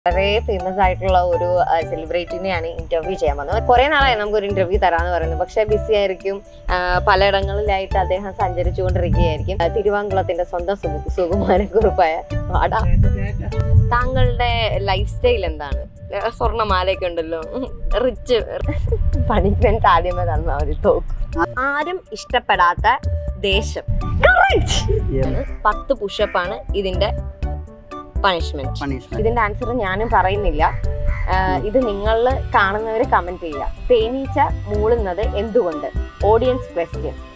വളരെ ഫേമസ് ആയിട്ടുള്ള ഒരു സെലിബ്രിറ്റിനെയാണ് ഇന്റർവ്യൂ ചെയ്യാൻ വന്നത് കുറെ നാളായി നമുക്ക് ഒരു ഇന്റർവ്യൂ തരാന്ന് പറയുന്നത് പക്ഷെ ബിസി ആയിരിക്കും ആ, പലയിടങ്ങളിലായിട്ട് അദ്ദേഹം സഞ്ചരിച്ചുകൊണ്ടിരിക്കുകയായിരിക്കും ആ, തിരുവാങ്കുളത്തിന്റെ സ്വന്തം സു- സുകുമാരക്കുറിപ്പായ വാടാ താങ്കളുടെ ലൈഫ് സ്റ്റൈൽ എന്താണ് ഏ, സ്വർണ്ണമാലയൊക്കെ ഉണ്ടല്ലോ റിച്ച് പണിഷ്മെന്റ് ആദ്യമേ തന്ന ഒരു തോക്ക് ആരും ഇഷ്ടപ്പെടാത്ത ദേശം പത്ത് പുഷപ്പാണ് ഇതിന്റെ പണിഷ്മെന്റ് പണിഷ്മെന്റ് ഇതിന്റെ ആൻസർ ഞാനും പറയുന്നില്ല ആ, ഇത് നിങ്ങൾ കാണുന്നവർ കമന്റ് ചെയ്യുക തേനീച്ച മൂളുന്നത് എന്തുകൊണ്ട് ഓഡിയൻസ് ക്വസ്റ്റ്യൻ